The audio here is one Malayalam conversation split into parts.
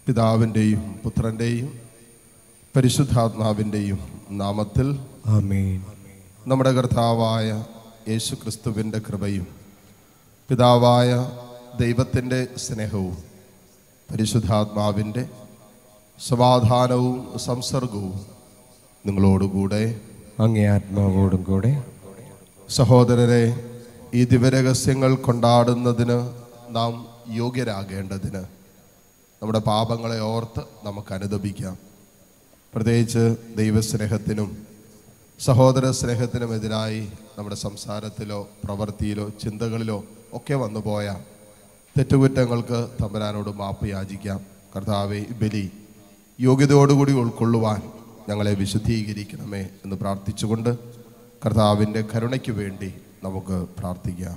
പിതാവിൻ്റെയും പുത്രൻ്റെയും പരിശുദ്ധാത്മാവിൻ്റെയും നാമത്തിൽ ആമേൻ നമ്മുടെ കർത്താവായ യേശു ക്രിസ്തുവിൻ്റെ കൃപയും പിതാവായ ദൈവത്തിൻ്റെ സ്നേഹവും പരിശുദ്ധാത്മാവിൻ്റെ സമാധാനവും സംസർഗവും നിങ്ങളോടുകൂടെ അങ്ങേ ആത്മാവോടും കൂടെ സഹോദരരെ ഈ ദിവരഹസ്യങ്ങൾ കൊണ്ടാടുന്നതിന് നാം യോഗ്യരാകേണ്ടതിന് നമ്മുടെ പാപങ്ങളെ ഓർത്ത് നമുക്ക് അനുദപിക്കാം പ്രത്യേകിച്ച് ദൈവസ്നേഹത്തിനും സഹോദര സ്നേഹത്തിനുമെതിരായി നമ്മുടെ സംസാരത്തിലോ പ്രവൃത്തിയിലോ ചിന്തകളിലോ ഒക്കെ വന്നുപോയ തെറ്റുകുറ്റങ്ങൾക്ക് തമ്പരാനോട് മാപ്പ് യാചിക്കാം കർത്താവെ ഈ ബലി യോഗ്യതയോടുകൂടി ഉൾക്കൊള്ളുവാൻ ഞങ്ങളെ വിശുദ്ധീകരിക്കണമേ എന്ന് പ്രാർത്ഥിച്ചുകൊണ്ട് കർത്താവിൻ്റെ കരുണയ്ക്ക് വേണ്ടി നമുക്ക് പ്രാർത്ഥിക്കാം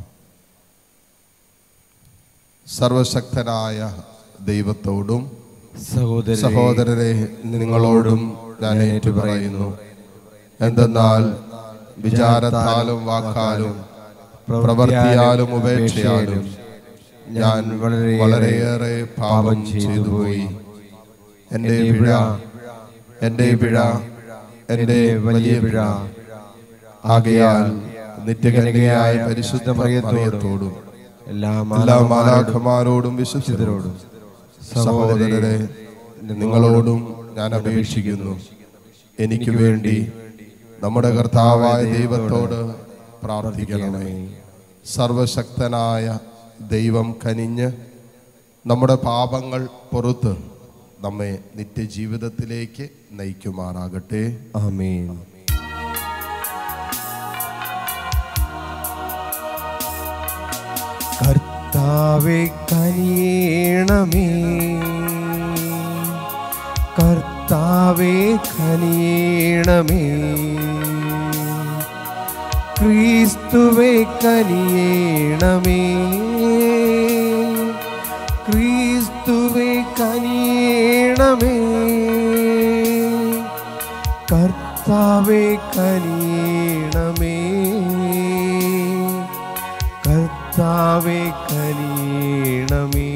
സർവശക്തനായ ദൈവത്തോടും സഹോദര സഹോദരരെ നിങ്ങളോടും ഞാൻ ഏറ്റുപറയുന്നു എന്തെന്നാൽ വിചാരത്താലും വാക്കാലും പ്രവൃത്തിയാലും ഉപേക്ഷയാലും ഞാൻ വളരെയേറെ പാപം ചെയ്തു പോയി എൻ്റെ പിഴ എൻ്റെ പിഴ എൻ്റെ വലിയ പിഴ ആകയാൽ നിത്യകന്യകയായ പരിശുദ്ധ മറിയത്തോടും എല്ലാ എല്ലാ മാലാഖമാരോടും വിശ്വസിതരോടും സഹോദരരെ നിങ്ങളോടും ഞാൻ അപേക്ഷിക്കുന്നു എനിക്ക് വേണ്ടി നമ്മുടെ കർത്താവായ ദൈവത്തോട് പ്രാർത്ഥിക്കണമേ സർവശക്തനായ ദൈവം കനിഞ്ഞ് നമ്മുടെ പാപങ്ങൾ പുറത്ത് നമ്മെ നിത്യജീവിതത്തിലേക്ക് നയിക്കുമാറാകട്ടെ ആമേൻ കർത്താവെ കനിയണമേ കർത്താവെ കനിയണമേ ക്രിസ്തുവെ കനിയണമേ ക്രിസ്തുവെ കനിയണമേ കർത്താവെ കനിയണമേ കർത്താവെ കനിയണമേ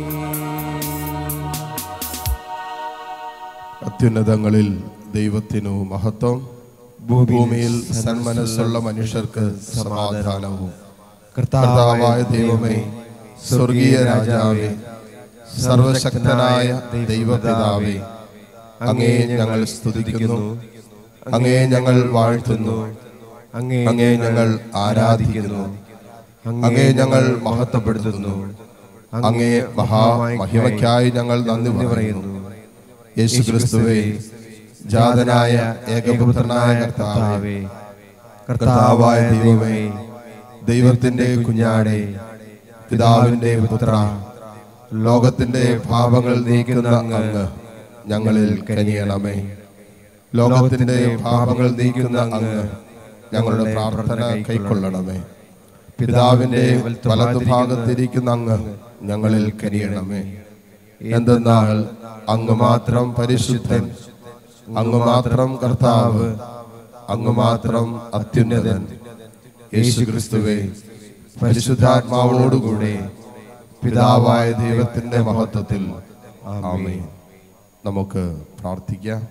അത്യുന്നതങ്ങളിൽ ദൈവത്തിനു മഹത്വം ഭൂമിയിൽ സന്മനസ്സുള്ള മനുഷ്യർക്ക് സമാധാനവും കർത്താവായ ദൈവമേ സ്വർഗീയ രാജാവേ സർവശക്തനായ ദൈവപിതാവേ അങ്ങേ ഞങ്ങൾ സ്തുതിക്കുന്നു അങ്ങേ ഞങ്ങൾ വാഴ്ത്തുന്നു അങ്ങേ അങ്ങേ ഞങ്ങൾ ആരാധിക്കുന്നു അങ്ങേ ഞങ്ങൾ മഹത്വപ്പെടുത്തുന്നു അങ്ങേ മഹാമഹിമയ്ക്കായി ഞങ്ങൾ നന്ദി പറയുന്നു യേശു ക്രിസ്തുവേ ജാതനായ ഏകപുത്രനായ കർത്താവേ കർത്താവായ ദൈവമേ ദൈവത്തിന്റെ കുഞ്ഞാടെ പിതാവിന്റെ പുത്ര ലോകത്തിന്റെ പാപങ്ങൾ നീക്കുന്ന അങ്ങ് ഞങ്ങളിൽ കനിയണമേ ലോകത്തിന്റെ പാപങ്ങൾ നീക്കുന്ന അങ്ങ് ഞങ്ങളുടെ പ്രാർത്ഥന കൈക്കൊള്ളണമേ പിതാവിന്റെ വലതുഭാഗത്തിരിക്കുന്ന അങ്ങ് ഞങ്ങളിൽ കനിയണമേ എന്തെന്നാൽ അങ്ങ് മാത്രം പരിശുദ്ധൻ അങ്ങ് മാത്രം കർത്താവ് അങ്ങ് മാത്രം അത്യുന്നതൻ യേശു ക്രിസ്തുവേ പരിശുദ്ധാത്മാവോടുകൂടെ പിതാവായ ദൈവത്തിന്റെ മഹത്വത്തിൽ ആമേൻ നമുക്ക് പ്രാർത്ഥിക്കാം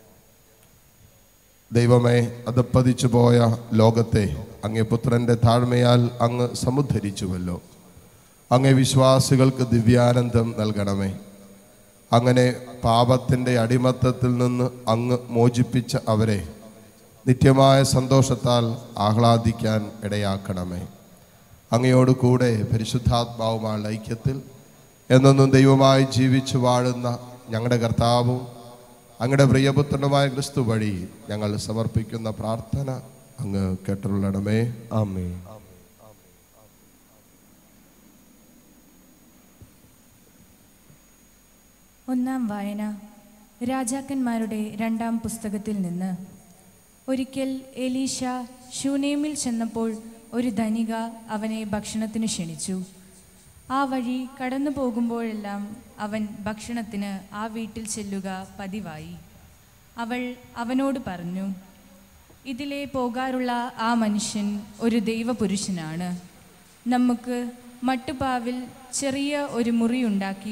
ദൈവമേ അതപ്പതിച്ചു പോയ ലോകത്തെ അങ്ങേ പുത്രന്റെ താഴ്മയാൽ അങ്ങ് സമുദ്ധരിച്ചുവല്ലോ അങ്ങേ വിശ്വാസികൾക്ക് ദിവ്യാനന്ദം നൽകണമേ അങ്ങനെ പാപത്തിൻ്റെ അടിമത്തത്തിൽ നിന്ന് അങ്ങ് മോചിപ്പിച്ച അവരെ നിത്യമായ സന്തോഷത്താൽ ആഹ്ലാദിക്കാൻ ഇടയാക്കണമേ അങ്ങയോട് കൂടെ പരിശുദ്ധാത്മാവുമായ ഐക്യത്തിൽ എന്നൊന്നും ദൈവമായി ജീവിച്ചു വാഴുന്ന ഞങ്ങളുടെ കർത്താവും അങ്ങയുടെ പ്രിയപുത്രനുമായ ക്രിസ്തു വഴി ഞങ്ങൾ സമർപ്പിക്കുന്ന പ്രാർത്ഥന അങ്ങ് കേട്ടുള്ളണമേ ആമേൻ ഒന്നാം വായന രാജാക്കന്മാരുടെ രണ്ടാം പുസ്തകത്തിൽ നിന്ന് ഒരിക്കൽ എലീഷ ശൂനേമിൽ ചെന്നപ്പോൾ ഒരു ധനിക അവനെ ഭക്ഷണത്തിന് ക്ഷണിച്ചു ആ വഴി കടന്നു പോകുമ്പോഴെല്ലാം അവൻ ഭക്ഷണത്തിന് ആ വീട്ടിൽ ചെല്ലുക പതിവായി അവൾ അവനോട് പറഞ്ഞു ഇതിലെ പോകാറുള്ള ആ മനുഷ്യൻ ഒരു ദൈവപുരുഷനാണ് നമുക്ക് മട്ടുപാവിൽ ചെറിയ ഒരു മുറിയുണ്ടാക്കി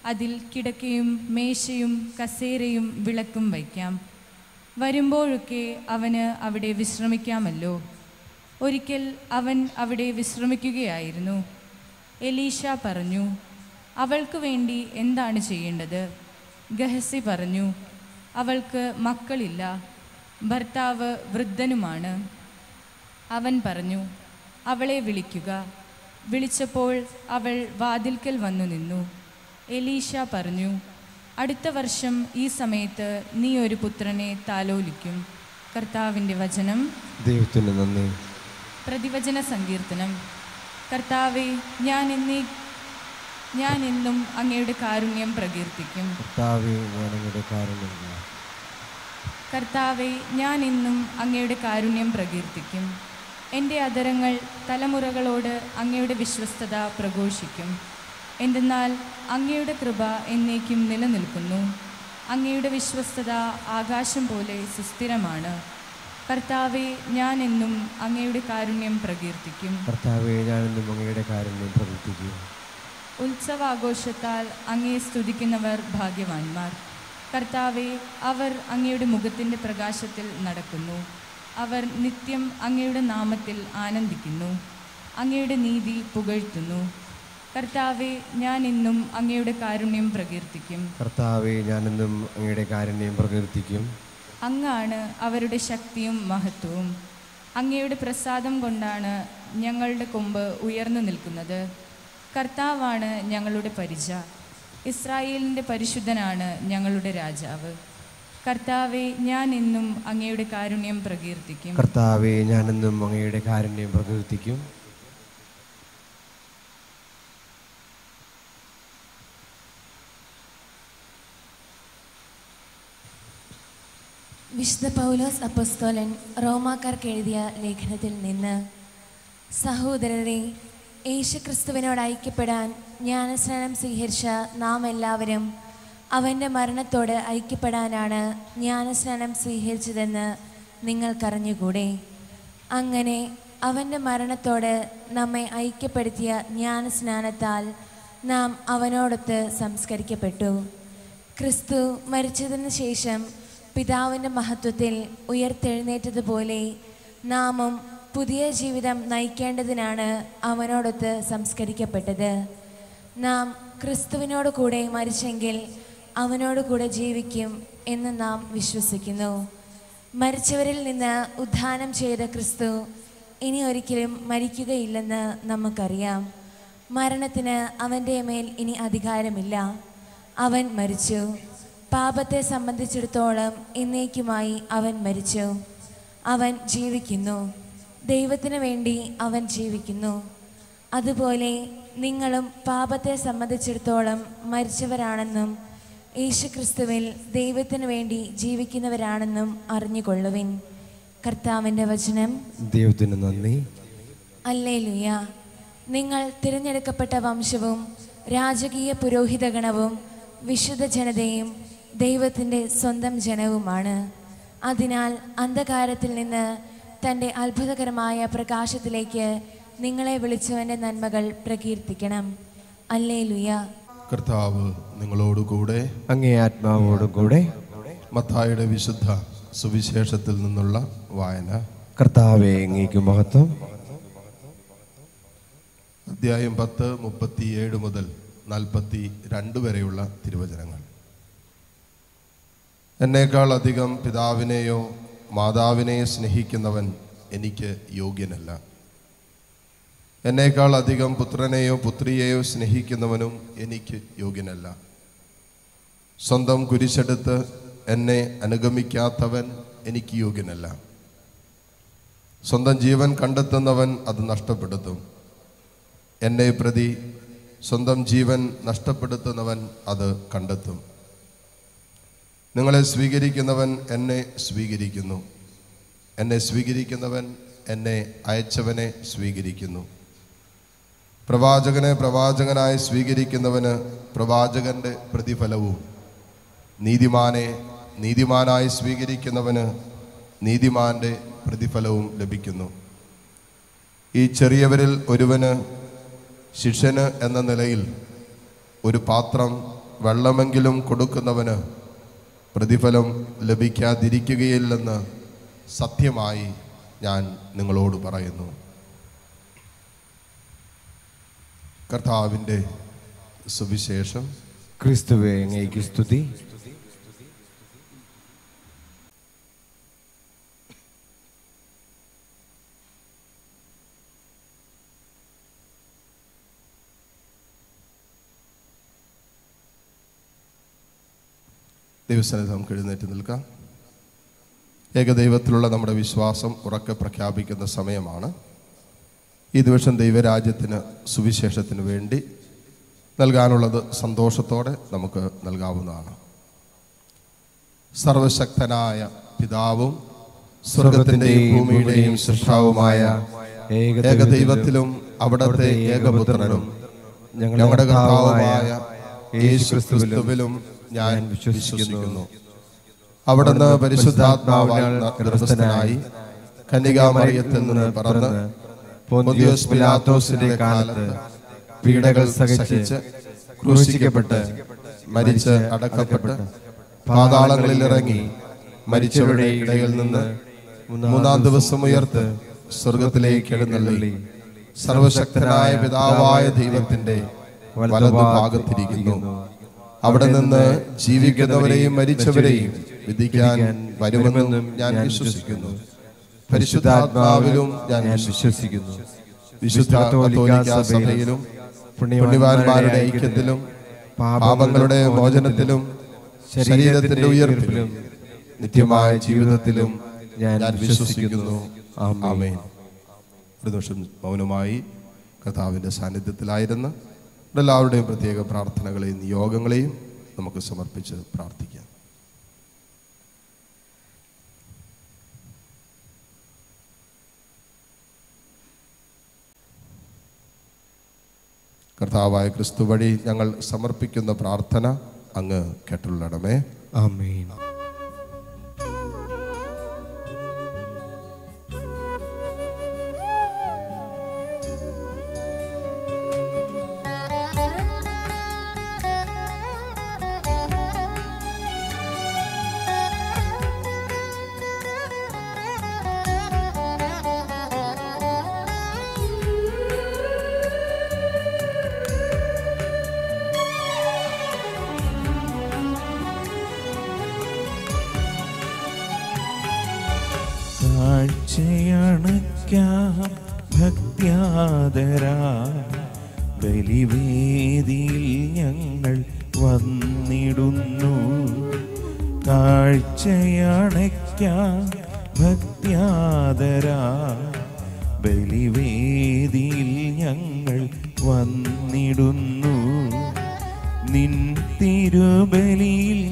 അതിൽ കിടക്കയും മേശയും കസേരയും വിളക്കും വയ്ക്കാം വരുമ്പോഴൊക്കെ അവന് അവിടെ വിശ്രമിക്കാമല്ലോ ഒരിക്കൽ അവൻ അവിടെ വിശ്രമിക്കുകയായിരുന്നു എലീഷ പറഞ്ഞു അവൾക്ക് വേണ്ടി എന്താണ് ചെയ്യേണ്ടത് ഗഹസി പറഞ്ഞു അവൾക്ക് മക്കളില്ല ഭർത്താവ് വൃദ്ധനുമാണ് അവൻ പറഞ്ഞു അവളെ വിളിക്കുക വിളിച്ചപ്പോൾ അവൾ വാതിൽക്കൽ വന്നു നിന്നു എലീഷ പറഞ്ഞു അടുത്ത വർഷം ഈ സമയത്ത് നീ ഒരു പുത്രനെ താലോലിക്കും കർത്താവിൻ്റെ വചനം ദൈവത്തിന് നന്ദി പ്രതിവചന സങ്കീർത്തനം കർത്താവെ ഞാൻ എന്നീ ഞാൻ എന്നും അങ്ങയുടെ കാരുണ്യം പ്രകീർത്തിക്കും കർത്താവെ ഞാൻ അങ്ങയുടെ കാരുണ്യം കർത്താവെ ഞാൻ എന്നും അങ്ങയുടെ കാരുണ്യം പ്രകീർത്തിക്കും എൻ്റെ അതരങ്ങൾ തലമുറകളോട് അങ്ങയുടെ വിശ്വസ്തത പ്രഘോഷിക്കും എന്തെന്നാൽ അങ്ങയുടെ കൃപ എന്നേക്കും നിലനിൽക്കുന്നു അങ്ങയുടെ വിശ്വസ്തത ആകാശം പോലെ സുസ്ഥിരമാണ് കർത്താവെ ഞാൻ എന്നും അങ്ങയുടെ കാരുണ്യം പ്രകീർത്തിക്കും കർത്താവെ ഞാനെന്നും അങ്ങയുടെ കാരുണ്യം പ്രവർത്തിക്കും ഉത്സവാഘോഷത്താൽ അങ്ങയെ സ്തുതിക്കുന്നവർ ഭാഗ്യവാന്മാർ കർത്താവെ അവർ അങ്ങയുടെ മുഖത്തിൻ്റെ പ്രകാശത്തിൽ നടക്കുന്നു അവർ നിത്യം അങ്ങയുടെ നാമത്തിൽ ആനന്ദിക്കുന്നു അങ്ങയുടെ നീതി പുകഴ്ത്തുന്നു കർത്താവെ ഞാൻ ഇന്നും അങ്ങയുടെ കാരുണ്യം പ്രകീർത്തിക്കും കർത്താവെ ഞാനെന്നും അങ്ങയുടെ കാരുണ്യം പ്രകീർത്തിക്കും അങ്ങാണ് അവരുടെ ശക്തിയും മഹത്വവും അങ്ങയുടെ പ്രസാദം കൊണ്ടാണ് ഞങ്ങളുടെ കൊമ്പ് ഉയർന്നു നിൽക്കുന്നത് കർത്താവാണ് ഞങ്ങളുടെ പരിച ഇസ്രായേലിൻ്റെ പരിശുദ്ധനാണ് ഞങ്ങളുടെ രാജാവ് കർത്താവെ ഞാൻ എന്നും അങ്ങയുടെ കാരുണ്യം പ്രകീർത്തിക്കും കർത്താവെ ഞാനെന്നും അങ്ങയുടെ കാരുണ്യം പ്രകീർത്തിക്കും വിശുദ്ധ പൗലോസ് അപ്പസ്തോലൻ റോമാക്കാർക്ക് എഴുതിയ ലേഖനത്തിൽ നിന്ന് സഹോദരരെ യേശുക്രിസ്തുവിനോട് ഐക്യപ്പെടാൻ ജ്ഞാനസ്നാനം സ്വീകരിച്ച നാം എല്ലാവരും അവൻ്റെ മരണത്തോട് ഐക്യപ്പെടാനാണ് ജ്ഞാനസ്നാനം സ്വീകരിച്ചതെന്ന് നിങ്ങൾക്കറിഞ്ഞുകൂടെ അങ്ങനെ അവൻ്റെ മരണത്തോട് നമ്മെ ഐക്യപ്പെടുത്തിയ ജ്ഞാനസ്നാനത്താൽ നാം അവനോടൊത്ത് സംസ്കരിക്കപ്പെട്ടു ക്രിസ്തു മരിച്ചതിന് ശേഷം പിതാവിൻ്റെ മഹത്വത്തിൽ ഉയർത്തെഴുന്നേറ്റതുപോലെ നാമും പുതിയ ജീവിതം നയിക്കേണ്ടതിനാണ് അവനോടൊത്ത് സംസ്കരിക്കപ്പെട്ടത് നാം ക്രിസ്തുവിനോട് കൂടെ മരിച്ചെങ്കിൽ അവനോട് കൂടെ ജീവിക്കും എന്ന് നാം വിശ്വസിക്കുന്നു മരിച്ചവരിൽ നിന്ന് ഉദ്ധാനം ചെയ്ത ക്രിസ്തു ഇനി ഒരിക്കലും മരിക്കുകയില്ലെന്ന് നമുക്കറിയാം മരണത്തിന് അവൻ്റെ മേൽ ഇനി അധികാരമില്ല അവൻ മരിച്ചു പാപത്തെ സംബന്ധിച്ചിടത്തോളം എന്നേക്കുമായി അവൻ മരിച്ചു അവൻ ജീവിക്കുന്നു ദൈവത്തിന് വേണ്ടി അവൻ ജീവിക്കുന്നു അതുപോലെ നിങ്ങളും പാപത്തെ സംബന്ധിച്ചിടത്തോളം മരിച്ചവരാണെന്നും യേശുക്രിസ്തുവിൽ ദൈവത്തിന് വേണ്ടി ജീവിക്കുന്നവരാണെന്നും അറിഞ്ഞുകൊള്ളുവിൻ കർത്താവിൻ്റെ വചനം ദൈവത്തിന് നന്ദി അല്ലേലുയ നിങ്ങൾ തിരഞ്ഞെടുക്കപ്പെട്ട വംശവും രാജകീയ പുരോഹിതഗണവും വിശുദ്ധ ജനതയും ദൈവത്തിൻ്റെ സ്വന്തം ജനവുമാണ് അതിനാൽ അന്ധകാരത്തിൽ നിന്ന് തൻ്റെ അത്ഭുതകരമായ പ്രകാശത്തിലേക്ക് നിങ്ങളെ വിളിച്ചവൻ്റെ നന്മകൾ പ്രകീർത്തിക്കണം അല്ലേലുയ കർത്താവ് നിങ്ങളോടുകൂടെ അങ്ങേ ആത്മാവോടും കൂടെ മത്തായുടെ വിശുദ്ധ സുവിശേഷത്തിൽ നിന്നുള്ള വായന കർത്താവെ അങ്ങേക്ക് മഹത്വം അധ്യായം പത്ത് മുപ്പത്തിയേഴ് മുതൽ നാൽപ്പത്തി രണ്ട് വരെയുള്ള തിരുവചനങ്ങൾ എന്നേക്കാൾ അധികം പിതാവിനെയോ മാതാവിനെയോ സ്നേഹിക്കുന്നവൻ എനിക്ക് യോഗ്യനല്ല എന്നേക്കാൾ അധികം പുത്രനെയോ പുത്രിയെയോ സ്നേഹിക്കുന്നവനും എനിക്ക് യോഗ്യനല്ല സ്വന്തം കുരിശെടുത്ത് എന്നെ അനുഗമിക്കാത്തവൻ എനിക്ക് യോഗ്യനല്ല സ്വന്തം ജീവൻ കണ്ടെത്തുന്നവൻ അത് നഷ്ടപ്പെടുത്തും എന്നെ പ്രതി സ്വന്തം ജീവൻ നഷ്ടപ്പെടുത്തുന്നവൻ അത് കണ്ടെത്തും നിങ്ങളെ സ്വീകരിക്കുന്നവൻ എന്നെ സ്വീകരിക്കുന്നു എന്നെ സ്വീകരിക്കുന്നവൻ എന്നെ അയച്ചവനെ സ്വീകരിക്കുന്നു പ്രവാചകനെ പ്രവാചകനായി സ്വീകരിക്കുന്നവന് പ്രവാചകന്റെ പ്രതിഫലവും നീതിമാനെ നീതിമാനായി സ്വീകരിക്കുന്നവന് നീതിമാന്റെ പ്രതിഫലവും ലഭിക്കുന്നു ഈ ചെറിയവരിൽ ഒരുവന് ശിഷ്യന് എന്ന നിലയിൽ ഒരു പാത്രം വെള്ളമെങ്കിലും കൊടുക്കുന്നവന് പ്രതിഫലം ലഭിക്കാതിരിക്കുകയില്ലെന്ന് സത്യമായി ഞാൻ നിങ്ങളോട് പറയുന്നു കർത്താവിൻ്റെ സുവിശേഷം ക്രിസ്തുവെ അങ്ങേക്ക് സ്തുതി ദൈവസ്ഥാനത്ത് നമുക്ക് എഴുന്നേറ്റ് നിൽക്കാം ഏകദൈവത്തിലുള്ള നമ്മുടെ വിശ്വാസം ഉറക്കെ പ്രഖ്യാപിക്കുന്ന സമയമാണ് ഈ ദിവസം ദൈവരാജ്യത്തിന് സുവിശേഷത്തിന് വേണ്ടി നൽകാനുള്ളത് സന്തോഷത്തോടെ നമുക്ക് നൽകാവുന്നതാണ് സർവശക്തനായ പിതാവും സ്വർഗത്തിൻ്റെയും ഭൂമിയുടെയും സൃഷ്ടാവുമായ ഏകദൈവത്തിലും അവിടത്തെ ഏകപുത്രനും ഞങ്ങളുടെ കർത്താവുമായ യേശു ക്രിസ്തുവിലും ഞാൻ വിശ്വസിക്കുന്നു അവിടുന്ന് പരിശുദ്ധാത്മാവാൽ ഗർഭസ്ഥനായി കന്യകാമറിയത്തിൽ നിന്ന് പറന്ന് പൊന്തിയോസ് പിലാത്തോസിന്റെ കാലത്ത് പീഡകൾ സഹിച്ച് ക്രൂശിക്കപ്പെട്ട് മരിച്ച് അടക്കപ്പെട്ട് പാതാളങ്ങളിൽ ഇറങ്ങി മരിച്ചവരുടെ ഇടയിൽ നിന്ന് മൂന്നാം ദിവസം ഉയർത്ത് സ്വർഗത്തിലേക്ക് എഴുന്നള്ളി സർവശക്തനായ പിതാവായ ദൈവത്തിന്റെ വലതു ഭാഗത്തിരിക്കുന്നു അവിടെ നിന്ന് ജീവിക്കുന്നവരെയും മരിച്ചവരെയും വിധിക്കാൻ വരുമെന്നും ഞാൻ വിശ്വസിക്കുന്നു പരിശുദ്ധാത്മാവിലും ഞാൻ വിശ്വസിക്കുന്നു വിശുദ്ധ കത്തോലിക്കാ സഭയിലും പുണ്യവാന്മാരുടെ ഐക്യത്തിലും പാപങ്ങളുടെ മോചനത്തിലും ശരീരത്തിന്റെ ഉയർപ്പിലും നിത്യമായ ജീവിതത്തിലും ഞാൻ വിശ്വസിക്കുന്നു ആമേൻ ഒരു നിമിഷം മൗനമായി കർത്താവിൻ്റെ സാന്നിധ്യത്തിലായിരുന്ന എല്ലാവരുടെയും പ്രത്യേക പ്രാർത്ഥനകളെയും നിയോഗങ്ങളെയും നമുക്ക് സമർപ്പിച്ച് പ്രാർത്ഥിക്കാം കർത്താവായ ക്രിസ്തു വഴി ഞങ്ങൾ സമർപ്പിക്കുന്ന പ്രാർത്ഥന അങ്ങ് കേട്ടുള്ളടമേ ആമേൻ കാഴ്ചയണയ്ക്കാം ഭക്ത്യാദരാ ബലിവേദിയിൽ ഞങ്ങൾ വന്നിടുന്നു കാഴ്ചയണയ്ക്കാം ഭക്ത്യാദരാ ബലിവേദിയിൽ ഞങ്ങൾ വന്നിടുന്നു നിൻ തിരുബലിയിൽ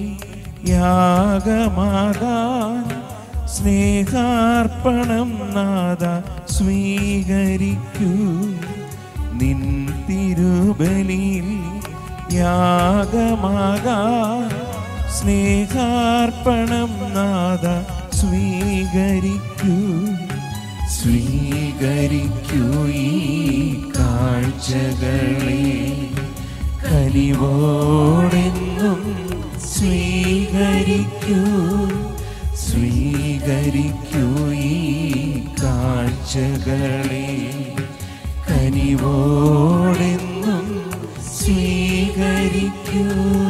യാഗമാകാൻ സ്നേഹാർപ്പണം നാദ സ്വീകരിക്കൂ നിൻ തിരുബലിയിൽ യാഗമാകാൻ സ്നേഹാർപ്പണം നാദ സ്വീകരിക്കൂ സ്വീകരിക്കൂ ഈ കാഴ്ചകളെ കനിവോടെന്നും സ്വീകരിക്കൂ സ്വീകരിക്കൂ ഈ കാഴ്ചകളെ കനിവോടെന്നും സ്വീകരിക്കൂ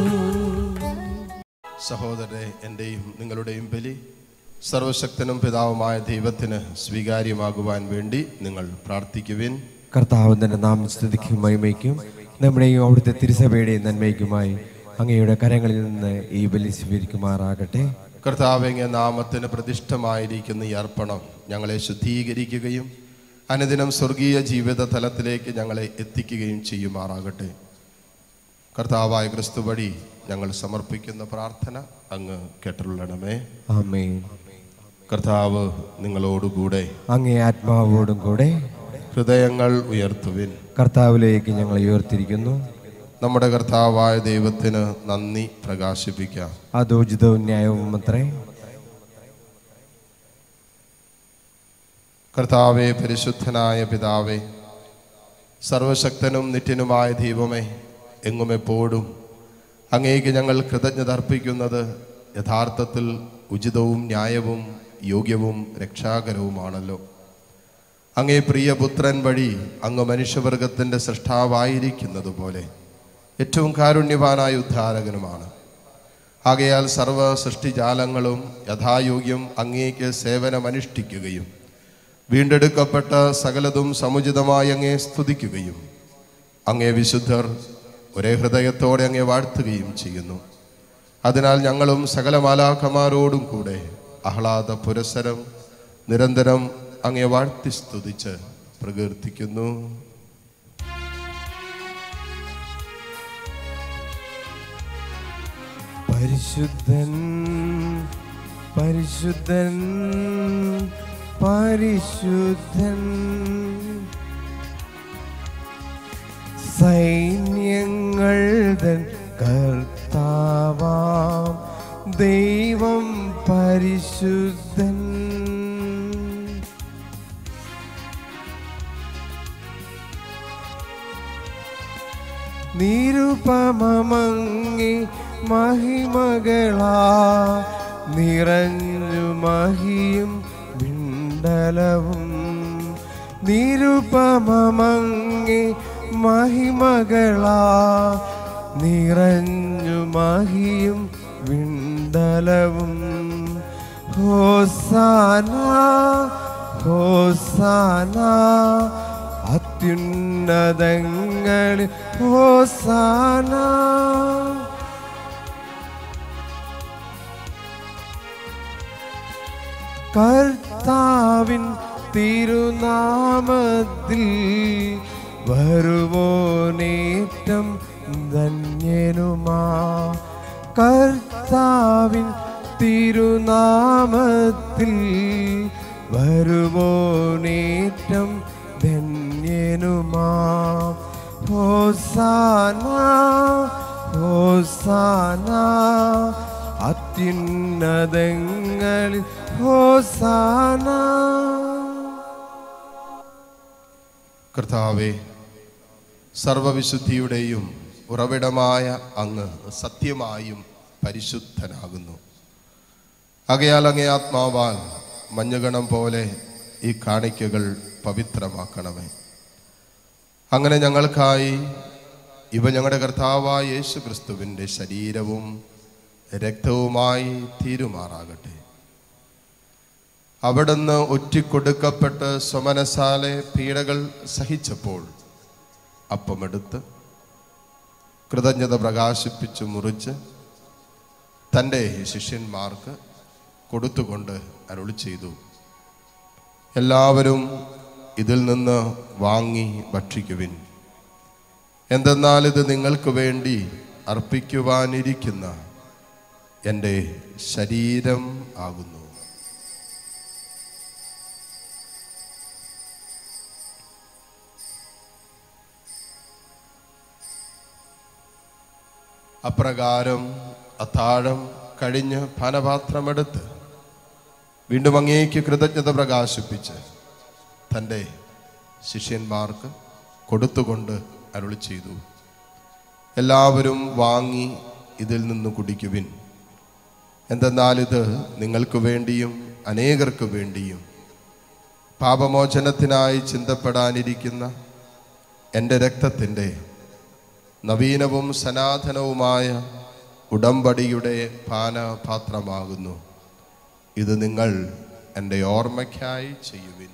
സഹോദരരെ എൻ്റെയും നിങ്ങളുടെയും ബലി സർവശക്തനും പിതാവുമായ ദൈവത്തിന് സ്വീകാര്യമാകുവാൻ വേണ്ടി നിങ്ങൾ പ്രാർത്ഥിക്കുവിൻ കർത്താവ് തന്റെ നാമസ്തുതിക്കും മഹിമയ്ക്കും നമ്മുടെയും അവിടുത്തെ തിരുസഭയുടെയും നന്മയ്ക്കുമായി അങ്ങയുടെ കരങ്ങളിൽ നിന്ന് ഈ ബലി സ്വീകരിക്കുമാറാകട്ടെ കർത്താവെങ്ങ നാമത്തിന് പ്രതിഷ്ഠമായിരിക്കുന്ന ഈ അർപ്പണം ഞങ്ങളെ ശുദ്ധീകരിക്കുകയും അനുദിനം സ്വർഗീയ ജീവിത തലത്തിലേക്ക് ഞങ്ങളെ എത്തിക്കുകയും ചെയ്യുമാറാകട്ടെ കർത്താവായ ക്രിസ്തു വഴി ഞങ്ങൾ സമർപ്പിക്കുന്ന പ്രാർത്ഥന അങ്ങ് കേട്ടുള്ളണമേ ആമേൻ കർത്താവ് നിങ്ങളോടുകൂടെ അങ്ങേ ആത്മാവോടും കൂടെ ഹൃദയങ്ങൾ ഉയർത്തുവിൻ കർത്താവിലേക്ക് ഞങ്ങൾ ഉയർത്തിരിക്കുന്നു നമ്മുടെ കർത്താവായ ദൈവത്തിന് നന്ദി പ്രകാശിപ്പിക്കാം അതോചിതവും ന്യായവും അത്രേ കർത്താവെ പരിശുദ്ധനായ പിതാവേ സർവശക്തനും നിത്യനുമായ ദൈവമേ എങ്ങും എപ്പോഴും അങ്ങേക്ക് ഞങ്ങൾ കൃതജ്ഞത അർപ്പിക്കുന്നത് യഥാർത്ഥത്തിൽ ഉചിതവും ന്യായവും യോഗ്യവും രക്ഷാകരവുമാണല്ലോ അങ്ങേ പ്രിയ പുത്രൻ വഴി അങ്ങ് മനുഷ്യവർഗത്തിൻ്റെ സൃഷ്ടാവായിരിക്കുന്നത് പോലെ ഏറ്റവും കാരുണ്യവാനായ ഉദ്ധാരകനുമാണ് ആകയാൽ സർവ സൃഷ്ടിജാലങ്ങളും യഥായോഗ്യം അങ്ങേക്ക് സേവനമനുഷ്ഠിക്കുകയും വീണ്ടെടുക്കപ്പെട്ട സകലതും സമുചിതമായി അങ്ങേ സ്തുതിക്കുകയും അങ്ങേ വിശുദ്ധർ ഒരേ ഹൃദയത്തോടെ അങ്ങേ വാഴ്ത്തുകയും ചെയ്യുന്നു അതിനാൽ ഞങ്ങളും സകല മാലാഖമാരോടും കൂടെ ആഹ്ലാദ പുരസരം നിരന്തരം അങ്ങേ വാഴ്ത്തി സ്തുതിച്ച് പ്രകീർത്തിക്കുന്നു പരിശുദ്ധൻ പരിശുദ്ധൻ പരിശുദ്ധൻ സൈന്യങ്ങൾ തൻ കർത്താവാം ദൈവം പരിശുദ്ധൻ നിരുപമങ്ങി മഹിമകളാ നിറഞ്ഞു മഹിയും വിണ്ടലവും നിരുപമങ്ങി മഹിമകളാ നിറഞ്ഞു മഹിയും വിണ്ടലവും ഹോസാന ഹോസാന അത്യുന്നതങ്ങളിൽ ഹോസാന കർത്താവിൻ തിരുനാമത്തിൽ വരുവോനേറ്റം ധന്യനുമാ കർത്താവിൻ തിരുനാമത്തിൽ വരുവോനേറ്റം ധന്യനുമാ ഹോസാന ഹോസാന അത്യുന്നതങ്ങളിൽ ഹോസാന കർത്താവെ സർവവിശുദ്ധിയുടെയും ഉറവിടമായ അങ്ങ് സത്യമായും പരിശുദ്ധനാകുന്നു ആകയാൽ അങ്ങേ ആത്മാവാൽ മഞ്ഞുകണം പോലെ ഈ കാണിക്കകൾ പവിത്രമാക്കണമേ അങ്ങനെ ഞങ്ങൾക്കായി ഇവ ഞങ്ങളുടെ കർത്താവായ യേശു ക്രിസ്തുവിൻ്റെ ശരീരവും രക്തവുമായി തീരുമാറാകട്ടെ അവിടുന്ന് ഒറ്റിക്കൊടുക്കപ്പെട്ട് സ്വമനസാലെ പീഡകൾ സഹിച്ചപ്പോൾ അപ്പമെടുത്ത് കൃതജ്ഞത പ്രകാശിപ്പിച്ച് മുറിച്ച് തൻ്റെ ശിഷ്യന്മാർക്ക് കൊടുത്തുകൊണ്ട് അരുളി ചെയ്തു എല്ലാവരും ഇതിൽ നിന്ന് വാങ്ങി ഭക്ഷിക്കുവിൻ എന്തെന്നാൽ ഇത് നിങ്ങൾക്ക് വേണ്ടി അർപ്പിക്കുവാനിരിക്കുന്ന എൻ്റെ ശരീരം ആകുന്നു അപ്രകാരം അത്താഴം കഴിഞ്ഞ് പാനപാത്രമെടുത്ത് വീണ്ടും അങ്ങേക്ക് കൃതജ്ഞത പ്രകാശിപ്പിച്ച് തൻ്റെ ശിഷ്യന്മാർക്ക് കൊടുത്തുകൊണ്ട് അരുളി ചെയ്തു എല്ലാവരും വാങ്ങി ഇതിൽ നിന്ന് കുടിക്കുവിൻ എന്തെന്നാൽ ഇത് നിങ്ങൾക്ക് വേണ്ടിയും അനേകർക്ക് വേണ്ടിയും പാപമോചനത്തിനായി ചിന്തപ്പെടാനിരിക്കുന്ന എൻ്റെ രക്തത്തിൻ്റെ നവീനവും സനാതനവുമായ ഉടമ്പടിയുടെ പാനപാത്രമാകുന്നു ഇത് നിങ്ങൾ എൻ്റെ ഓർമ്മയ്ക്കായി ചെയ്യുവിൻ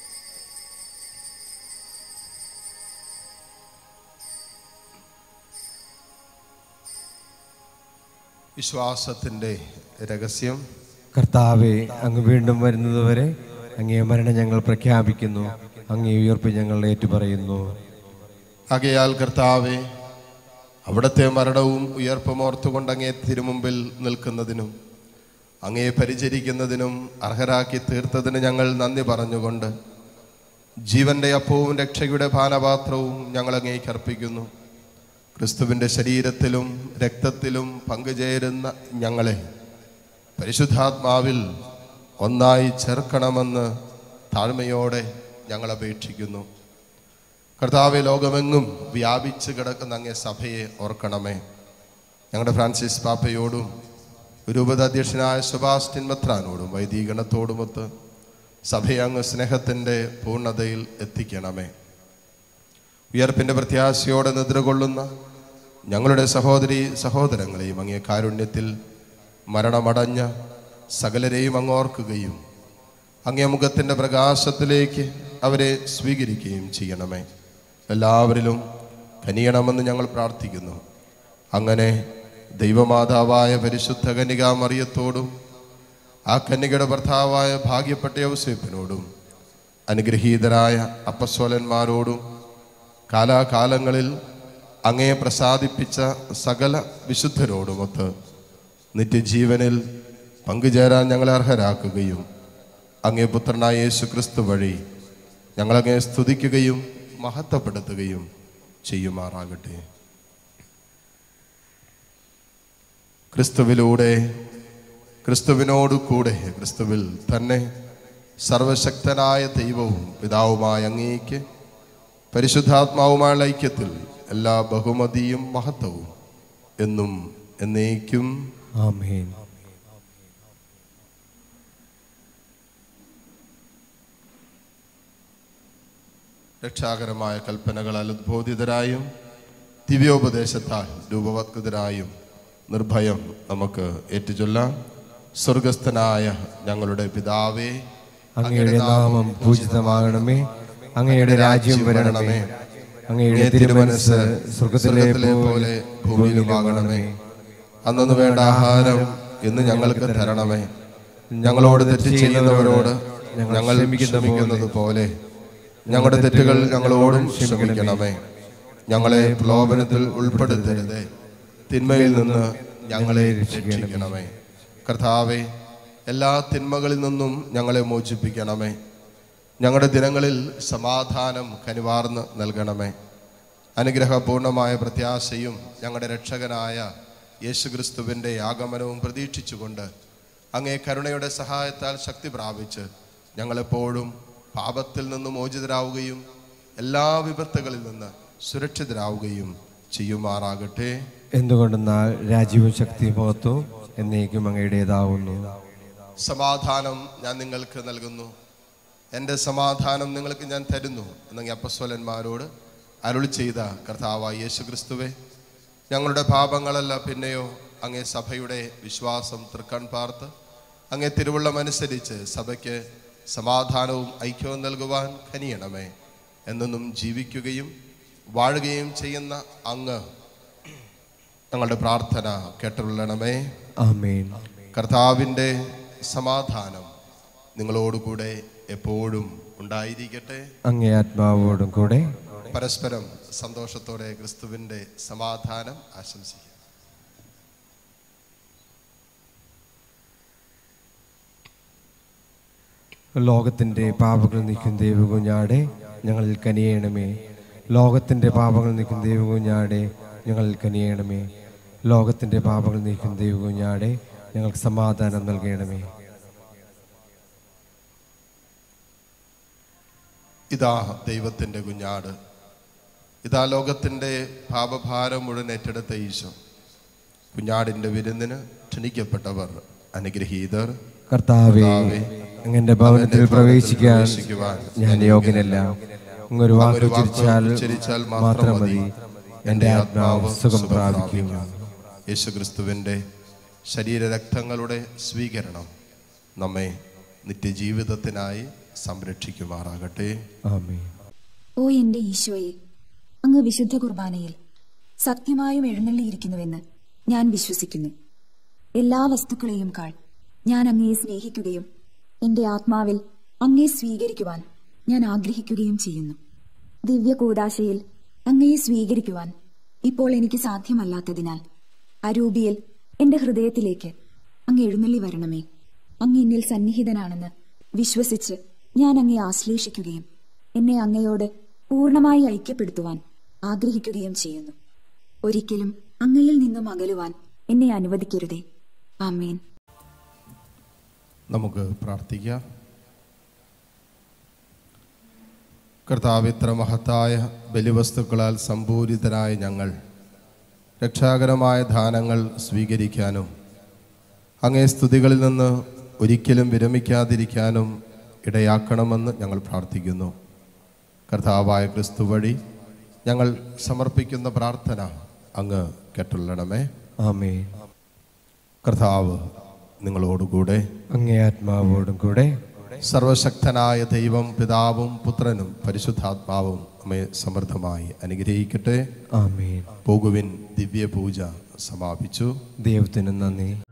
വിശ്വാസത്തിൻ്റെ രഹസ്യം കർത്താവെ അങ്ങ് വീണ്ടും വരുന്നതുവരെ അങ്ങേ മരണം ഞങ്ങൾ പ്രഖ്യാപിക്കുന്നു അങ്ങേ ഉയർപ്പ് ഞങ്ങൾ ഏറ്റുപറയുന്നു ആകയാൽ കർത്താവെ അവിടുത്തെ മരണവും ഉയർപ്പും ഓർത്തുകൊണ്ട് അങ്ങേ തിരുമുമ്പിൽ നിൽക്കുന്നതിനും അങ്ങേ പരിചരിക്കുന്നതിനും അർഹരാക്കി തീർത്തതിന് ഞങ്ങൾ നന്ദി പറഞ്ഞുകൊണ്ട് ജീവന്റെ അപ്പവും രക്ഷയുടെ പാനപാത്രവും ഞങ്ങൾ അങ്ങേക്ക് അർപ്പിക്കുന്നു ക്രിസ്തുവിൻ്റെ ശരീരത്തിലും രക്തത്തിലും പങ്കുചേരുന്ന ഞങ്ങളെ പരിശുദ്ധാത്മാവിൽ ഒന്നായി ചേർക്കണമെന്ന് താഴ്മയോടെ ഞങ്ങൾ അപേക്ഷിക്കുന്നു കർത്താവെ ലോകമെങ്ങും വ്യാപിച്ചു കിടക്കുന്ന അങ്ങേ സഭയെ ഓർക്കണമേ ഞങ്ങളുടെ ഫ്രാൻസിസ് പാപ്പയോടും രൂപത അധ്യക്ഷനായ സുഭാസ്റ്റിൻ മെത്രാനോടും വൈദികണത്തോടുമൊത്ത് സഭയെ അങ്ങ് സ്നേഹത്തിൻ്റെ പൂർണ്ണതയിൽ എത്തിക്കണമേ ഉയർപ്പിൻ്റെ പ്രത്യാശയോടെ നിദ്രകൊള്ളുന്ന ഞങ്ങളുടെ സഹോദരി സഹോദരങ്ങളെയും അങ്ങേ കാരുണ്യത്തിൽ മരണമടഞ്ഞ സകലരെയും അങ്ങോർക്കുകയും അങ്ങേ മുഖത്തിൻ്റെ പ്രകാശത്തിലേക്ക് അവരെ സ്വീകരിക്കുകയും ചെയ്യണമേ എല്ലാവരിലും കനിയണമെന്ന് ഞങ്ങൾ പ്രാർത്ഥിക്കുന്നു അങ്ങനെ ദൈവമാതാവായ പരിശുദ്ധ കന്യകാമറിയത്തോടും ആ കന്യകയുടെ ഭർത്താവായ ഭാഗ്യപ്പെട്ട ഔസേപ്പിനോടും അനുഗ്രഹീതരായ അപ്പസ്വലന്മാരോടും കാലാകാലങ്ങളിൽ അങ്ങയെ പ്രസാദിപ്പിച്ച സകല വിശുദ്ധരോടുമൊത്ത് നിത്യജീവനിൽ പങ്കുചേരാൻ ഞങ്ങളെ അർഹരാക്കുകയും അങ്ങേ പുത്രനായ യേശു ക്രിസ്തു വഴി ഞങ്ങളങ്ങയെ സ്തുതിക്കുകയും മഹത്വപ്പെടുത്തുകയും ചെയ്യുമാറാകട്ടെ ക്രിസ്തുവിലൂടെ ക്രിസ്തുവിനോട് കൂടെ ക്രിസ്തുവിൽ തന്നെ സർവശക്തനായ ദൈവവും പിതാവുമായ അങ്ങേക്ക് പരിശുദ്ധാത്മാവുമായുള്ള ഐക്യത്തിൽ എല്ലാ ബഹുമതിയും മഹത്വവും എന്നും എന്നേക്കും ആമേൻ രക്ഷാകരമായ കൽപ്പനകളാൽ ഉദ്ബോധിതരായും ദിവ്യോപദേശത്താൽ രൂപവത്കൃതരായും നിർഭയം നമുക്ക് ഏറ്റുചൊല്ലാം സ്വർഗസ്ഥനായ ഞങ്ങളുടെ പിതാവേ അങ്ങയുടെ നാമം പൂജിതമാകണമേ അങ്ങയുടെ രാജ്യം വരണമേ അങ്ങയുടെ തിരുമനസ് സ്വർഗത്തിലെ പോലെ ഭൂമിയിലുമാകണമേ അന്നു വേണ്ട ആഹാരം ഇന്ന് ഞങ്ങൾക്ക് തരണമേ ഞങ്ങളോട് തെറ്റ് ചെയ്യുന്നവരോട് ഞങ്ങൾ ക്ഷമിക്കുന്നത് പോലെ ഞങ്ങളുടെ തെറ്റുകൾ ഞങ്ങളോടും ക്ഷമിക്കണമേ ഞങ്ങളെ പ്രലോഭനത്തിൽ ഉൾപ്പെടുത്തരുതേ തിന്മയിൽ നിന്ന് ഞങ്ങളെ രക്ഷിക്കണമേ കർത്താവെ എല്ലാ തിന്മകളിൽ നിന്നും ഞങ്ങളെ മോചിപ്പിക്കണമേ ഞങ്ങളുടെ ദിനങ്ങളിൽ സമാധാനം കനിവാർന്ന് നൽകണമേ അനുഗ്രഹപൂർണമായ പ്രത്യാശയും ഞങ്ങളുടെ രക്ഷകനായ യേശുക്രിസ്തുവിൻ്റെ ആഗമനവും പ്രതീക്ഷിച്ചുകൊണ്ട് അങ്ങേ കരുണയുടെ സഹായത്താൽ ശക്തി പ്രാപിച്ച് ഞങ്ങളെപ്പോഴും പാപത്തിൽ നിന്ന് മോചിതരാവുകയും എല്ലാ വിപത്തുകളിൽ നിന്ന് സുരക്ഷിതരാവുകയും ചെയ്യുമാറാകട്ടെ എന്തുകൊണ്ടെന്നാൽ രാജ്യവും ശക്തിയും മഹത്വവും എന്നേക്കും അങ്ങയുടേതാവുന്നു സമാധാനം ഞാൻ നിങ്ങൾക്ക് നൽകുന്നു എൻ്റെ സമാധാനം നിങ്ങൾക്ക് ഞാൻ തരുന്നു എന്നങ്ങ് അപ്പസ്വലന്മാരോട് അരുളി ചെയ്ത കർത്താവായ യേശു ക്രിസ്തുവെ ഞങ്ങളുടെ പാപങ്ങളല്ല പിന്നെയോ അങ്ങേ സഭയുടെ വിശ്വാസം തൃക്കൺ പാർത്ത് അങ്ങേ തിരുവുള്ളമനുസരിച്ച് സഭയ്ക്ക് സമാധാനവും ഐക്യവും നൽകുവാൻ കനിയണമേ എന്നെന്നും ജീവിക്കുകയും വാഴുകയും ചെയ്യുന്ന അങ്ങ് ഞങ്ങളുടെ പ്രാർത്ഥന കേട്ടുള്ളണമേ ആമേൻ കർത്താവിൻ്റെ സമാധാനം നിങ്ങളോടുകൂടെ എപ്പോഴും ഉണ്ടായിരിക്കട്ടെ അങ്ങേ ആത്മാവോടും കൂടെ പരസ്പരം സന്തോഷത്തോടെ ക്രിസ്തുവിൻ്റെ സമാധാനം ആശംസിക്കുക ലോകത്തിന്റെ പാപങ്ങൾ നീക്കും ദൈവകുഞ്ഞാടെ ഞങ്ങളിൽ കനിയണമേ ലോകത്തിന്റെ പാപങ്ങൾ നീക്കും ദൈവകുഞ്ഞാടെ ഞങ്ങളിൽ കനിയണമേ ലോകത്തിന്റെ പാപങ്ങൾ നീക്കും ദൈവകുഞ്ഞാടെ ഞങ്ങൾക്ക് സമാധാനം നൽകണമേ ഇതാ ദൈവത്തിൻ്റെ കുഞ്ഞാട് ഇതാ ലോകത്തിൻ്റെ പാപഭാരം മുഴുവൻ ഏറ്റെടുത്ത ഈശോ കുഞ്ഞാടിൻ്റെ വിരുന്നിന് ക്ഷണിക്കപ്പെട്ടവർ അനുഗ്രഹീതർ കർത്താവേ അങ്ങന്റെ ഭവനത്തിൽ പ്രവേശിക്കാൻ ഞാൻ യോഗ്യനല്ല അങ്ങൊരു വാക്ക് ഒരു വാക്ക് ഉച്ചരിച്ചാൽ ഉച്ചരിച്ചാൽ മാത്രം മതി എൻ്റെ ആത്മാവ് സുഖം പ്രാപിക്കും യേശുക്രിസ്തുവിൻ്റെ ശരീരരക്തങ്ങളുടെ സ്വീകരണം നമ്മെ നിത്യജീവിതത്തിനായി സംരക്ഷിക്കുമാറാകട്ടെ ആമേൻ ഓ എന്റെ ഈശോയെ അങ്ങ് വിശുദ്ധ കുർബാനയിൽ സത്യമായും എഴുന്നള്ളിയിരിക്കുന്നുവെന്ന് ഞാൻ വിശ്വസിക്കുന്നു എല്ലാ വസ്തുക്കളെയും കാൾ ഞാൻ അങ്ങയെ സ്നേഹിക്കുകയും എന്റെ ആത്മാവിൽ അങ്ങയെ സ്വീകരിക്കുവാൻ ഞാൻ ആഗ്രഹിക്കുകയും ചെയ്യുന്നു ദിവ്യ കൂടാശയിൽ അങ്ങയെ സ്വീകരിക്കുവാൻ ഇപ്പോൾ എനിക്ക് സാധ്യമല്ലാത്തതിനാൽ അരൂപിയിൽ എന്റെ ഹൃദയത്തിലേക്ക് അങ്ങ് എഴുന്നള്ളി വരണമേ അങ്ങ് എന്നിൽ സന്നിഹിതനാണെന്ന് വിശ്വസിച്ച് ഞാൻ അങ്ങയെ ആശ്ലേഷിക്കുകയും എന്നെ അങ്ങയോട് പൂർണ്ണമായി ഐക്യപ്പെടുത്തുവാൻ ആഗ്രഹിക്കുകയും ചെയ്യുന്നു ഒരിക്കലും അങ്ങയിൽ നിന്നും അകലുവാൻ എന്നെ അനുവദിക്കരുതേ ആമേൻ നമുക്ക് പ്രാർത്ഥിക്കാം കർത്താവ് ഇത്ര മഹത്തായ ബലിവസ്തുക്കളാൽ സമ്പൂരിതരായ ഞങ്ങൾ രക്ഷാകരമായ ദാനങ്ങൾ സ്വീകരിക്കാനും അങ്ങേ സ്തുതികളിൽ നിന്ന് ഒരിക്കലും വിരമിക്കാതിരിക്കാനും ഇടയാക്കണമെന്ന് ഞങ്ങൾ പ്രാർത്ഥിക്കുന്നു കർത്താവായ ക്രിസ്തു വഴി ഞങ്ങൾ സമർപ്പിക്കുന്ന പ്രാർത്ഥന അങ്ങ് കേട്ടുള്ളണമേ ആമേൻ കർത്താവ് നിങ്ങളോടുകൂടെ അങ്ങേ ആത്മാവോടും കൂടെ സർവശക്തനായ ദൈവം പിതാവും പുത്രനും പരിശുദ്ധാത്മാവും നമ്മെ സമൃദ്ധമായി അനുഗ്രഹിക്കട്ടെ ആമേൻ പോകുവിൻ ദിവ്യ പൂജ സമാപിച്ചു ദൈവത്തിന് നന്ദി